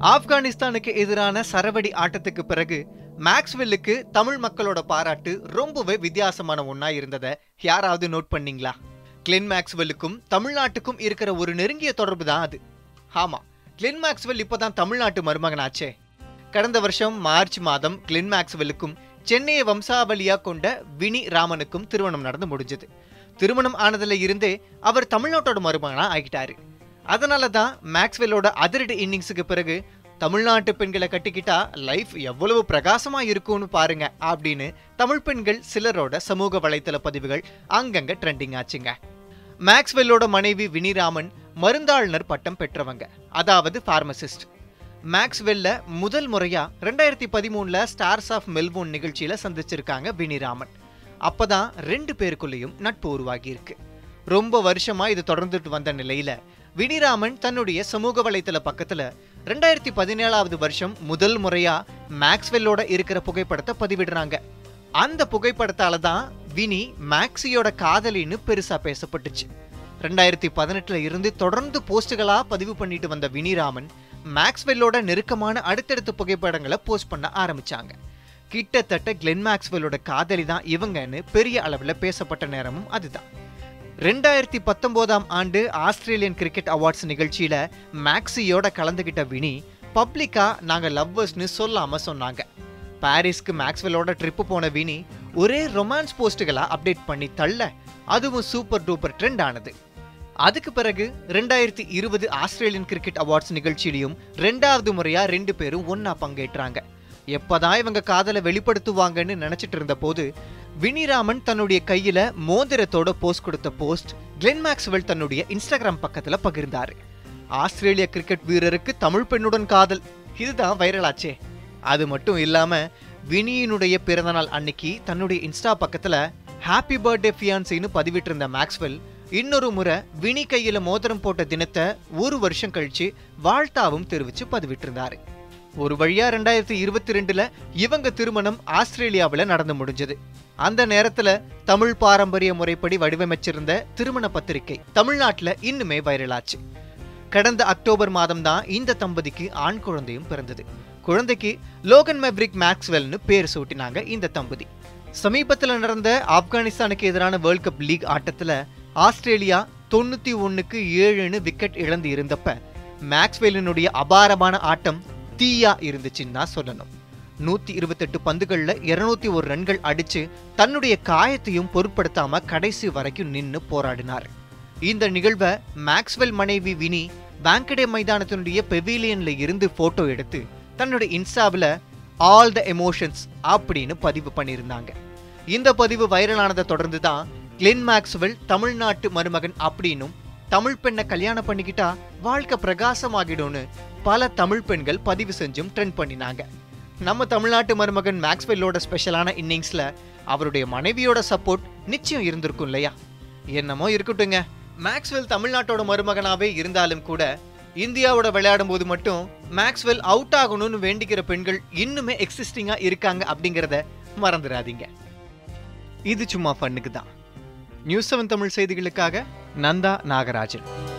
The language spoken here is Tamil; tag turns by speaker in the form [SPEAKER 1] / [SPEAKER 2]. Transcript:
[SPEAKER 1] ஆப்கானிஸ்தானுக்கு எதிரான சரவடி ஆட்டத்துக்கு பிறகு மேக்ஸ்வெல்லுக்கு தமிழ் மக்களோட பாராட்டு ரொம்பவே வித்தியாசமான ஒண்ணா இருந்ததை யாராவது நோட் பண்ணீங்களா கிளென் மேக்ஸ்வெல்லுக்கும் தமிழ்நாட்டுக்கும் இருக்கிற ஒரு நெருங்கிய தொடர்பு தான் அது ஆமா கிளென் மேக்ஸ்வெல் இப்பதான் தமிழ்நாட்டு மருமகனாச்சே கடந்த வருஷம் மார்ச் மாதம் கிளென் மேக்ஸ்வெல்லுக்கும் சென்னையை வம்சாவளியா கொண்ட வினி ராமனுக்கும் திருமணம் நடந்து முடிஞ்சது திருமணம் ஆனதுல இருந்தே அவர் தமிழ்நாட்டோட மருமகனா ஆகிட்டாரு அதனால தான் மேக்ஸ்வெல்லோட அதிரடி இன்னிங்ஸுக்கு பிறகு தமிழ்நாட்டு பெண்களை கட்டிக்கிட்டா லைஃப் எவ்வளவு பிரகாசமா இருக்கும்னு பாருங்க அப்படின்னு தமிழ் பெண்கள் சிலரோட சமூக வலைத்தள பதிவுகள் அங்கங்க ட்ரெண்டிங் ஆச்சுங்க மேக்ஸ்வெல்லோட மனைவி வினிராமன் மருந்தாளுநர் பட்டம் பெற்றவங்க அதாவது பார்மசிஸ்ட் மேக்ஸ்வெல்ல முதல் முறையா ரெண்டாயிரத்தி பதிமூணுல ஸ்டார்ஸ் ஆஃப் மெல்போர்ன் நிகழ்ச்சியில சந்திச்சிருக்காங்க வினிராமன் அப்பதான் ரெண்டு பேருக்குள்ளேயும் நட்பு உருவாகி இருக்கு ரொம்ப வருஷமா இது தொடர்ந்துட்டு வந்த நிலையில வினிராமன் தன்னுடைய சமூக வலைத்தள பக்கத்துல ரெண்டாயிரத்தி பதினேழாவது வருஷம் முதல் முறையா மேக்ஸ்வெல்லோட இருக்கிற புகைப்படத்தை பதிவிடுறாங்க அந்த புகைப்படத்தால தான் வினி மேக்ஸியோட காதலின்னு பெருசா பேசப்பட்டுச்சு ரெண்டாயிரத்தி பதினெட்டுல இருந்து தொடர்ந்து போஸ்டுகளா பதிவு பண்ணிட்டு வந்த வினிராமன் மேக்ஸ்வெல்லோட நெருக்கமான அடுத்தடுத்த புகைப்படங்களை போஸ்ட் பண்ண ஆரம்பிச்சாங்க கிட்டத்தட்ட கிளென் மேக்ஸ்வெல்லோட காதலி தான் இவங்கன்னு பெரிய அளவில் பேசப்பட்ட நேரமும் அதுதான் ரெண்டாயிரத்தி பத்தொன்பதாம் ஆண்டு ஆஸ்திரேலியன் கிரிக்கெட் அவார்ட்ஸ் நிகழ்ச்சியில மேக்ஸியோட கலந்துகிட்ட வினி பப்ளிக்கா நாங்க லவ்வர்ஸ்னு சொல்லாம சொன்னாங்க பாரிஸ்க்கு மேக்ஸ்வெல்லோட ட்ரிப்பு போன வினி ஒரே ரொமான்ஸ் போஸ்ட்டுகளா அப்டேட் பண்ணி தள்ள அதுவும் சூப்பர் டூப்பர் ட்ரெண்ட் ஆனது அதுக்கு பிறகு ரெண்டாயிரத்தி இருபது ஆஸ்திரேலியன் கிரிக்கெட் அவார்ட்ஸ் நிகழ்ச்சியிலையும் ரெண்டாவது முறையா ரெண்டு பேரும் ஒன்னா பங்கேற்றாங்க எப்பதான் இவங்க காதலை வெளிப்படுத்துவாங்கன்னு நினைச்சிட்டு இருந்த போது வினிராமன் தன்னுடைய கையில மோதிரத்தோட போஸ்ட் கொடுத்த போஸ்ட் கிளென் மேக்ஸ்வெல் தன்னுடைய இன்ஸ்டாகிராம் பக்கத்துல பகிர்ந்தாரு ஆஸ்திரேலிய கிரிக்கெட் வீரருக்கு தமிழ் பெண்ணுடன் காதல் இதுதான் வைரலாச்சே அது மட்டும் இல்லாம வினியினுடைய பிறந்தநாள் அன்னைக்கு தன்னுடைய இன்ஸ்டா பக்கத்துல ஹாப்பி பர்த்டே ஃபியான்சின்னு பதிவிட்டிருந்த மேக்ஸ்வெல் இன்னொரு முறை வினி கையில மோதிரம் போட்ட தினத்தை ஒரு வருஷம் கழிச்சு வாழ்த்தாவும் தெரிவிச்சு பதிவிட்டிருந்தாரு ஒரு வழியா ரெண்டாயிரத்தி இருபத்தி ரெண்டுல இவங்க திருமணம் ஆஸ்திரேலியாவில் நடந்து முடிஞ்சது அந்த நேரத்துல தமிழ் பாரம்பரிய முறைப்படி வடிவமைச்சிருந்த திருமண பத்திரிகை தமிழ்நாட்டுல இன்னுமே வைரலாச்சு கடந்த அக்டோபர் மாதம் தான் இந்த தம்பதிக்கு ஆண் குழந்தையும் பிறந்தது குழந்தைக்கு லோகன் மெப்ரிக் மேக்ஸ்வெல்னு பேர் சூட்டினாங்க இந்த தம்பதி சமீபத்தில் நடந்த ஆப்கானிஸ்தானுக்கு எதிரான வேர்ல்ட் கப் லீக் ஆட்டத்துல ஆஸ்திரேலியா தொண்ணூத்தி ஒண்ணுக்கு ஏழுன்னு விக்கெட் இழந்து இருந்தப்ப மேக்ஸ்வெல்லினுடைய அபாரமான ஆட்டம் தீயா இருந்துச்சுன்னு தான் சொல்லணும் நூத்தி இருபத்தெட்டு பந்துகள்ல இருநூத்தி ஒரு ரன்கள் அடிச்சு தன்னுடைய காயத்தையும் பொருட்படுத்தாம கடைசி வரைக்கும் நின்னு போராடினார் இந்த நிகழ்வை மேக்ஸ்வெல் மனைவி வினி வாங்கடே மைதானத்தினுடைய பெவிலியன்ல இருந்து போட்டோ எடுத்து தன்னுடைய இன்ஸ்டாவில் ஆல் த எமோஷன்ஸ் அப்படின்னு பதிவு பண்ணியிருந்தாங்க இந்த பதிவு வைரலானதை தொடர்ந்து தான் கிளென் மேக்ஸ்வெல் தமிழ்நாட்டு மருமகன் அப்படின்னும் தமிழ் பெண்ணை கல்யாணம் பண்ணிக்கிட்டா வாழ்க்கை பிரகாசமாகிடும்னு பல தமிழ் பெண்கள் பதிவு செஞ்சும் ட்ரெண்ட் பண்ணினாங்க நம்ம தமிழ்நாட்டு மருமகன் மேக்ஸ்வெல்லோட ஸ்பெஷலான இன்னிங்ஸ்ல அவருடைய மனைவியோட சப்போர்ட் நிச்சயம் இருந்திருக்கும் இல்லையா என்னமோ இருக்கட்டுங்க மேக்ஸ்வெல் தமிழ்நாட்டோட மருமகனாவே இருந்தாலும் கூட இந்தியாவோட விளையாடும் போது மட்டும் மேக்ஸ்வெல் அவுட் ஆகணும்னு வேண்டிக்கிற பெண்கள் இன்னுமே எக்ஸிஸ்டிங்கா இருக்காங்க அப்படிங்கிறத மறந்துடாதீங்க இது சும்மா ஃபன்னுக்கு தான் நியூஸ் செவன் தமிழ் செய்திகளுக்காக நந்தா நாகராஜன்